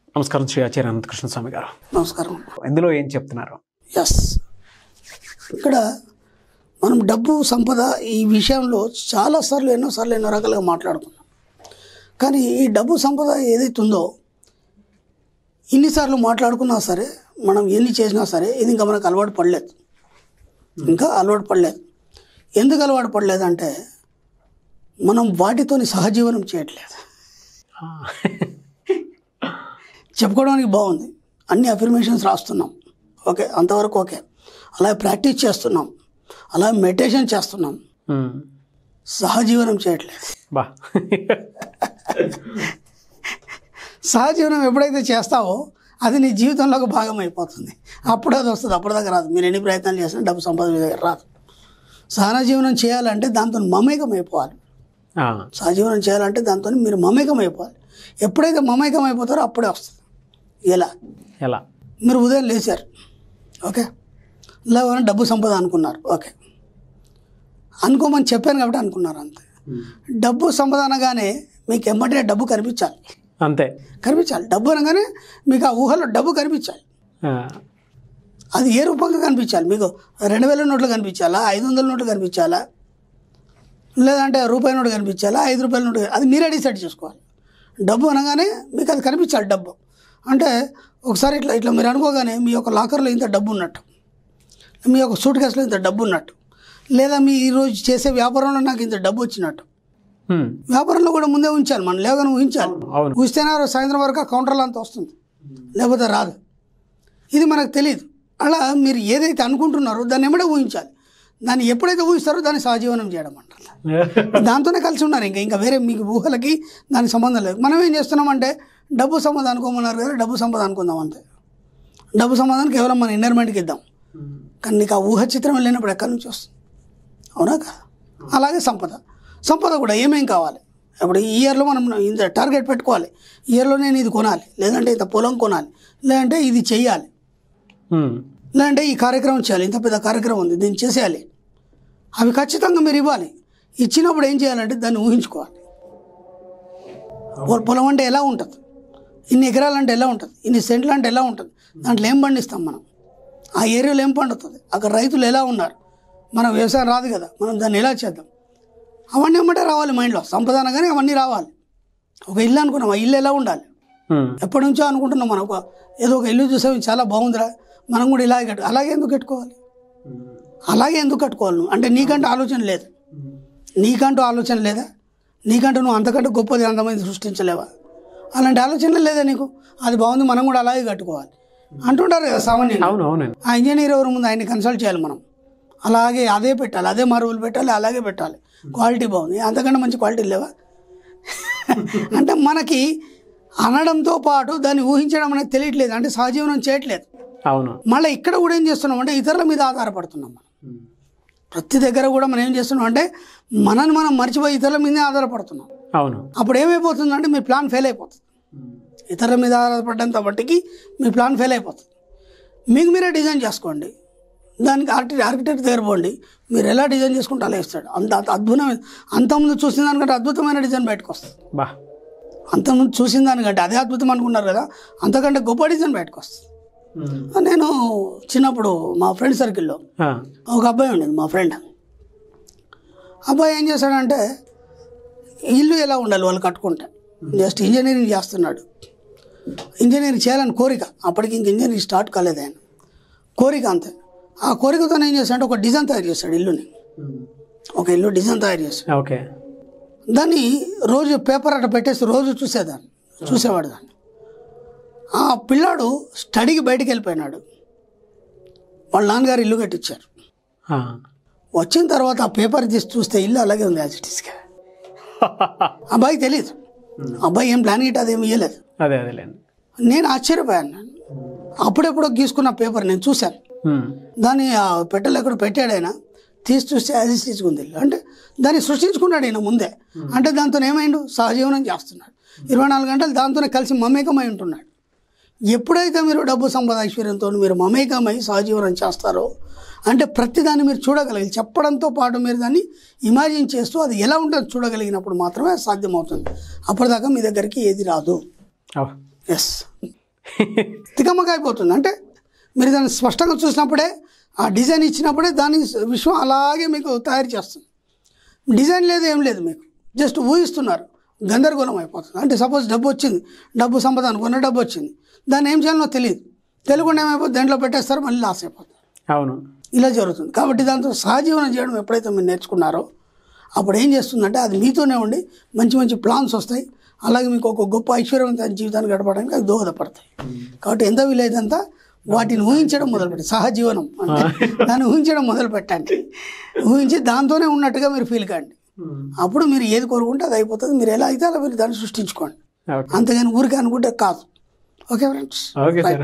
నమస్కారం శ్రీ ఆచార్య అనంతకృష్ణ స్వామి గారు నమస్కారం ఇందులో ఏం చెప్తున్నారు ఎస్ ఇక్కడ మనం డబ్బు సంపద ఈ విషయంలో చాలాసార్లు ఎన్నోసార్లు ఎన్నో రకాలుగా మాట్లాడుకున్నాం కానీ ఈ డబ్బు సంపద ఏదైతే ఉందో ఇన్నిసార్లు మాట్లాడుకున్నా సరే మనం ఎన్ని చేసినా సరే ఇది ఇంకా మనకు అలవాటు పడలేదు ఇంకా అలవాటు పడలేదు ఎందుకు అలవాటు పడలేదంటే మనం వాటితోని సహజీవనం చేయట్లేదు ఆ, చెప్పుకోవడానికి బాగుంది అన్ని అఫర్మేషన్స్ రాస్తున్నాం ఓకే అంతవరకు ఓకే అలా ప్రాక్టీస్ చేస్తున్నాం అలా మెడిటేషన్ చేస్తున్నాం ఉమ్, సహజీవనం చేయట్లేదు బా సహజీవనం ఎప్పుడైతే చేస్తావో అది నీ జీవితంలో ఒక భాగం అయిపోతుంది అప్పుడు అది వస్తుంది అప్పటిదాకా రాదు మీరు ఎన్ని ప్రయత్నాలు చేసినా డబ్బు సంపద మీ దగ్గర రాదు సహజీవనం చేయాలంటే దాంతో మమేకం అయిపోవాలి ఆ, సహజీవనం చేయాలంటే దాంతో మీరు మమేకం అయిపోవాలి ఎప్పుడైతే మమేకం అయిపోతారో అప్పుడే వస్తుంది ఎలా ఎలా మీరు ఉదయం లేచారు ఓకే లేవని డబ్బు సంపద అనుకున్నారు ఓకే అనుకోమని చెప్పాను కాబట్టి అనుకున్నారు అంతే డబ్బు సంపద అనగానే మీకు ఎమ్మటే డబ్బు కనిపించాలి అంతే కనిపించాలి డబ్బు అనగానే మీకు ఆ ఊహలో డబ్బు కనిపించాలి ఆ, అది ఏ రూపంగా కనిపించాలి మీకు రెండు వేల నోట్లు కనిపించాలా ఐదు వందల నోట్లు కనిపించాలా లేదంటే రూపాయి నోటు కనిపించాలా ఐదు రూపాయల నోటు అది మీరే డిసైడ్ చేసుకోవాలి డబ్బు అనగానే మీకు అది కనిపించాలి డబ్బు అంటే ఒకసారి ఇట్లా ఇట్లా మీరు అనుకోగానే మీ యొక్క లాకర్లో ఇంత డబ్బు ఉన్నట్టు మీ యొక్క సూట్ కేసులో ఇంత డబ్బు ఉన్నట్టు లేదా మీ ఈరోజు చేసే వ్యాపారంలో నాకు ఇంత డబ్బు వచ్చినట్టు ఉమ్, వ్యాపారంలో కూడా ముందే ఉంచాలి మనం లేవని ఊహించాలి అవును ఊహిస్తేనే ఆ రోజు సాయంత్రం వరకు ఆ కౌంటర్లో అంత వస్తుంది లేకపోతే రాదు ఇది మనకు తెలియదు అలా మీరు ఏదైతే అనుకుంటున్నారో దాన్ని ఎమ్మడే ఊహించాలి దాన్ని ఎప్పుడైతే ఊహిస్తారో దాన్ని సహజీవనం చేయడం అంటారు దాంతోనే కలిసి ఉన్నారు ఇంకా ఇంకా వేరే మీకు ఊహలకి దానికి సంబంధం లేదు మనం ఏం చేస్తున్నామంటే డబ్బు సంపద అనుకోమన్నారు కదా డబ్బు సంపద అనుకుందాం అంతే డబ్బు సంపదాన్ని కేవలం మన ఇన్నర్మెంట్కి ఇద్దాం కానీ నీకు ఆ ఊహ చిత్రం వెళ్ళినప్పుడు ఎక్కడి నుంచి వస్తుంది అవునా కదా అలాగే సంపద సంపద కూడా ఏమేం కావాలి ఇప్పుడు ఈ ఇయర్లో మనం ఇంత టార్గెట్ పెట్టుకోవాలి ఇయర్లో నేను ఇది కొనాలి లేదంటే ఇంత పొలం కొనాలి లేదంటే ఇది చెయ్యాలి ఉమ్, లేదంటే ఈ కార్యక్రమం చేయాలి ఇంత పెద్ద కార్యక్రమం ఉంది దీన్ని చేసేయాలి అవి ఖచ్చితంగా మీరు ఇవ్వాలి ఇచ్చినప్పుడు ఏం చేయాలంటే దాన్ని ఊహించుకోవాలి పొ- పొలం అంటే ఎలా ఉంటుంది ఇన్ని ఎకరాలు అంటే ఎలా ఉంటుంది ఇన్ని సెంట్లు అంటే ఎలా ఉంటుంది దాంట్లో ఏం పండిస్తాం మనం ఆ ఏరియాలో ఏం పండుతుంది అక్కడ రైతులు ఎలా ఉన్నారు మనం వ్యవసాయం రాదు కదా మనం దాన్ని ఎలా చేద్దాం అవన్నీ ఏమంటే రావాలి మైండ్లో సంపద అనగానే అవన్నీ రావాలి ఒక ఇల్లు అనుకున్నాం ఆ ఇల్లు ఎలా ఉండాలి ఉమ్, ఎప్పటి నుంచో అనుకుంటున్నాం మనం ఒక ఏదో ఒక ఇల్లు చూసాం ఇది చాలా బాగుందిరా మనం కూడా ఇలాగే కట్టు అలాగే ఎందుకు కట్టుకోవాలి అలాగే ఎందుకు కట్టుకోవాలి నువ్వు అంటే నీకంటూ ఆలోచన లేదు నీకంటూ ఆలోచన లేదా నీకంటూ నువ్వు అంతకంటే గొప్పది అంతమంది సృష్టించలేవా అలాంటి ఆలోచన లేదా నీకు అది బాగుంది మనం కూడా అలాగే కట్టుకోవాలి అంటుంటారు కదా సామాన్యంగా అవును అవునండి ఆ ఇంజనీర్ ఎవరు ముందు ఆయన్ని కన్సల్ట్ చేయాలి మనం అలాగే అదే పెట్టాలి అదే మరువులు పెట్టాలి అలాగే పెట్టాలి క్వాలిటీ బాగుంది అంతకంటే మంచి క్వాలిటీ లేవా అంటే మనకి అనడంతో పాటు దాన్ని ఊహించడం అనేది తెలియట్లేదు అంటే సహజీవనం చేయట్లేదు అవును మళ్ళీ ఇక్కడ కూడా ఏం చేస్తున్నాం అంటే ఇతరుల మీద ఆధారపడుతున్నాం మనం ప్రతి దగ్గర కూడా మనం ఏం చేస్తున్నాం అంటే మనని మనం మర్చిపోయి ఇతరుల మీదే ఆధారపడుతున్నాం అవును అప్పుడు ఏమైపోతుందంటే మీ ప్లాన్ ఫెయిల్ అయిపోతుంది ఇతరుల మీద ఆధారపడ్డంత బట్టికి మీ ప్లాన్ ఫెయిల్ అయిపోతుంది మీకు మీరే డిజైన్ చేసుకోండి దానికి ఆర్కి ఆర్కిటెక్ట్ దగ్గర పోండి మీరు ఎలా డిజైన్ చేసుకుంటే అలా ఇస్తాడు అంత అంత అద్భుతమైన అంతకుముందు చూసిన దానికంటే అద్భుతమైన డిజైన్ బయటకు వస్తుంది బా అంతకుముందు చూసిన దానికంటే అదే అద్భుతం అనుకున్నారు కదా అంతకంటే గొప్ప డిజైన్ బయటకు వస్తుంది నేను చిన్నప్పుడు మా ఫ్రెండ్ సర్కిల్లో ఆ, ఒక అబ్బాయి ఉండేది మా ఫ్రెండ్ అబ్బాయి ఏం చేశాడంటే ఇల్లు ఎలా ఉండాలి వాళ్ళు కట్టుకుంటే జస్ట్ ఇంజనీరింగ్ చేస్తున్నాడు ఇంజనీరింగ్ చేయాలని కోరిక అప్పటికి ఇంక ఇంజనీరింగ్ స్టార్ట్ కాలేదు ఆయన కోరిక అంతే ఆ కోరికతో ఏం చేశాడంటే ఒక డిజైన్ తయారు చేశాడు ఇల్లుని ఒక ఇల్లు డిజైన్ తయారు చేశాడు ఓకే దాన్ని రోజు పేపర్ అట్ట పెట్టేసి రోజు చూసేదాన్ని చూసేవాడు దాన్ని ఆ పిల్లాడు స్టడీకి బయటికి వెళ్ళిపోయినాడు వాళ్ళ నాన్నగారు ఇల్లు కట్టించారు ఆ, వచ్చిన తర్వాత ఆ పేపర్ తీసి చూస్తే ఇల్లు అలాగే ఉంది యాజ్ ఇట్ ఈస్గా అబ్బాయికి తెలియదు అబ్బాయి ఏం ప్లాన్ గిట్ అదేమి ఇవ్వలేదు అదే అదేలేండి నేను ఆశ్చర్యపోయాను నేను అప్పుడెప్పుడో గీసుకున్న పేపర్ నేను చూశాను ఉమ్, దాన్ని ఆ పెట్టెలు ఎక్కడ పెట్టాడు ఆయన తీసి చూస్తే అది తీసుకుంది ఇల్లు అంటే దాన్ని సృష్టించుకున్నాడు ఈయన ముందే అంటే దాంతో ఏమైండు సహజీవనం చేస్తున్నాడు ఇరవై నాలుగు గంటలు దాంతోనే కలిసి మమేకమై ఉంటున్నాడు ఎప్పుడైతే మీరు డబ్బు సంపద ఐశ్వర్యంతో మీరు మమేకమై సహజీవనం చేస్తారో అంటే ప్రతిదాన్ని మీరు చూడగలిగి చెప్పడంతో పాటు మీరు దాన్ని ఇమాజిన్ చేస్తూ అది ఎలా ఉంటుందో చూడగలిగినప్పుడు మాత్రమే సాధ్యమవుతుంది అప్పటిదాకా మీ దగ్గరికి ఏది రాదు ఓ, ఎస్ తికమక అయిపోతుంది అంటే మీరు దాన్ని స్పష్టంగా చూసినప్పుడే ఆ డిజైన్ ఇచ్చినప్పుడే దాని విశ్వం అలాగే మీకు తయారు చేస్తుంది డిజైన్ లేదు ఏం లేదు మీకు జస్ట్ ఊహిస్తున్నారు గందరగోళం అయిపోతుంది అంటే సపోజ్ డబ్బు వచ్చింది డబ్బు సంపద అనుకున్న డబ్బు వచ్చింది దాన్ని ఏం చేయాలో తెలియదు తెలియకుండా ఏమైపోతుంది దాంట్లో పెట్టేస్తారు మళ్ళీ లాస్ అయిపోతుంది అవును ఇలా జరుగుతుంది కాబట్టి దాంతో సహజీవనం చేయడం ఎప్పుడైతే మీరు నేర్చుకున్నారో అప్పుడు ఏం చేస్తుందంటే అది మీతోనే ఉండి మంచి మంచి ప్లాన్స్ వస్తాయి అలాగే మీకు ఒక గొప్ప ఐశ్వర్యవంతమైన జీవితాన్ని గడపడానికి అది దోహదపడతాయి కాబట్టి ఎంత వీలైనంత వాటిని ఊహించడం మొదలుపెట్టి సహజీవనం అంటే దాన్ని ఊహించడం మొదలు పెట్టండి ఊహించి దాంతోనే ఉన్నట్టుగా మీరు ఫీల్ కాండి అప్పుడు మీరు ఏది కోరుకుంటే అది అయిపోతుంది మీరు ఎలా అయితే అలా మీరు దాన్ని సృష్టించుకోండి ఓకే అంతేగాని ఊరికే అనుకుంటే కాదు okay friends okay sir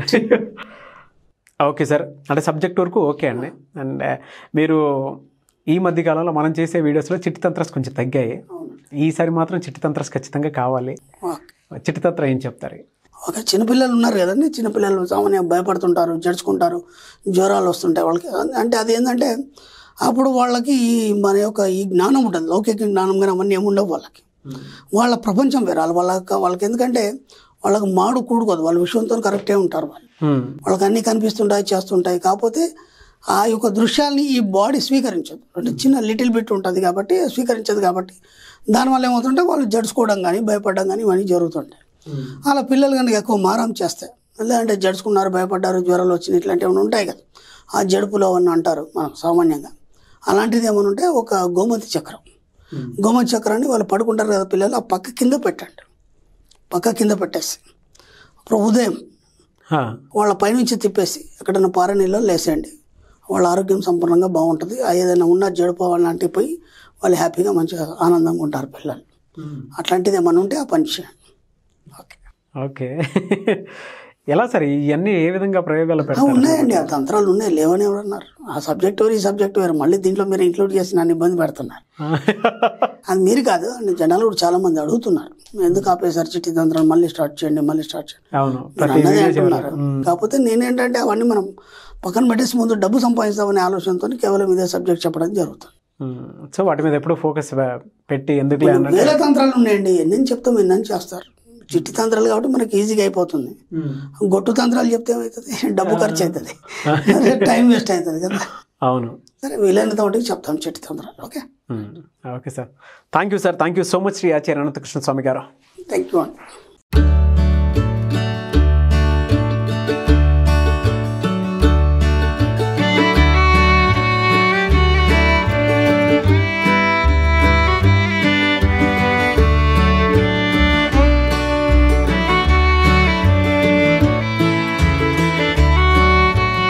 okay sir అంటే సబ్జెక్ట్ వరకు ఓకే అండి అండ్ మీరు ఈ మధ్య కాలంలో మనం చేసే వీడియోస్లో చిట్టి తంత్రాస్ కొంచెం తగ్గాయి ఈసారి మాత్రం చిట్టి తంత్రాస్ ఖచ్చితంగా కావాలి ఓకే చిట్టి తంత్రం ఏం చెప్తారు ఒక చిన్నపిల్లలు ఉన్నారు కదండి చిన్నపిల్లలు సామాన్య భయపడుతుంటారు జడుచుకుంటారు జ్వరాలు వస్తుంటాయి వాళ్ళకి అంటే అది ఏంటంటే అప్పుడు వాళ్ళకి ఈ మన యొక్క ఈ జ్ఞానం ఉంటుంది లౌకిక జ్ఞానం కానీ అవన్నీ ఏమి ఉండవు వాళ్ళకి వాళ్ళ ప్రపంచం వేరే వాళ్ళ వాళ్ళకి వాళ్ళకి ఎందుకంటే వాళ్ళకి మాడు కూడుకోదు వాళ్ళ విషయంతో కరెక్టే ఉంటారు వాళ్ళు మ్మ్. వాళ్ళకి అన్నీ కనిపిస్తుంటాయి చేస్తుంటాయి కాకపోతే ఆ యొక్క దృశ్యాల్ని ఈ బాడీ స్వీకరించదు అంటే చిన్న లిటిల్ బిట్ ఉంటుంది కాబట్టి స్వీకరించదు కాబట్టి దానివల్ల ఏమవుతుంటే వాళ్ళు జడుచుకోవడం కానీ భయపడడం కానీ ఇవన్నీ జరుగుతుంటాయి అలా పిల్లలు కనుక ఎక్కువ మారం చేస్తాయి లేదంటే జడుచుకున్నారు భయపడ్డారు జ్వరాలు వచ్చినాయి ఇట్లాంటివి ఏమైనా ఉంటాయి కదా ఆ జడుపులు అవన్నీ అంటారు మనం సామాన్యంగా అలాంటిది ఏమైనా ఉంటే ఒక గోమతి చక్రం గోమతి చక్రాన్ని వాళ్ళు పడుకుంటారు కదా పిల్లలు ఆ పక్క కింద పెట్టండి పక్క కింద పెట్టేసి అప్పుడు ఉదయం హా. వాళ్ళ పైనుంచి తిప్పేసి ఎక్కడైనా పార నీళ్ళలో లేసేయండి వాళ్ళ ఆరోగ్యం సంపూర్ణంగా బాగుంటుంది ఆ ఏదైనా ఉన్న జడుపు అలాంటివి పోయి వాళ్ళు హ్యాపీగా మంచిగా ఆనందంగా ఉంటారు పిల్లలు అట్లాంటిది ఏమన్నా ఉంటే ఆ పని చేయండి ఓకే ఓకే ఎలా సార్ ఇవన్నీ ఏ విధంగా ప్రయోగాలు ఆ, పెడతారు ఉన్నాయండి ఆ తంత్రాలు ఉన్నాయి లేవని ఎవరన్నారు ఆ సబ్జెక్ట్ వేరు ఈ సబ్జెక్ట్ వేరు మళ్ళీ దీంట్లో మీరు ఇంక్లూడ్ చేసి నన్ను ఇబ్బంది పెడుతున్నారు అది మీరు కాదు అని జనాలు కూడా చాలా మంది అడుగుతున్నారు ఎందుకు ఆపేసారు చిట్టి తంత్రాలు మళ్ళీ స్టార్ట్ చేయండి మళ్ళీ స్టార్ట్ చేయండి అవును మీరు ప్రతి అన్నదే వీడియో అంటున్నారు కాకపోతే నేనేంటంటే అవన్నీ మనం పక్కన పెట్టేసి ముందు డబ్బు సంపాదిస్తామనే ఆలోచనతో కేవలం ఇదే సబ్జెక్ట్ చెప్పడం జరుగుతుంది సో వాటి మీద ఎప్పుడు ఫోకస్ పెట్టి ఎందుకులే అన్నట్టు వేరే తంత్రాలు ఉన్నాయండి ఎన్ని చెప్తాం ఎన్ని చేస్తారు చిట్టి తంత్రాలు కాబట్టి మనకి ఈజీగా అయిపోతుంది గొట్టు తంత్రాలు చెప్తే ఏమవుతుంది డబ్బు ఖర్చు అవుతుంది అదే టైం వేస్ట్ అవుతుంది కదా అవును సరే వీలైనంత మటుకు చెప్తాం చిట్టి తంత్రాలు okay okay sir thank you sir thank you so much Shri Acharya Anantakrishna Swami గారు థ్యాంక్ యూ అండి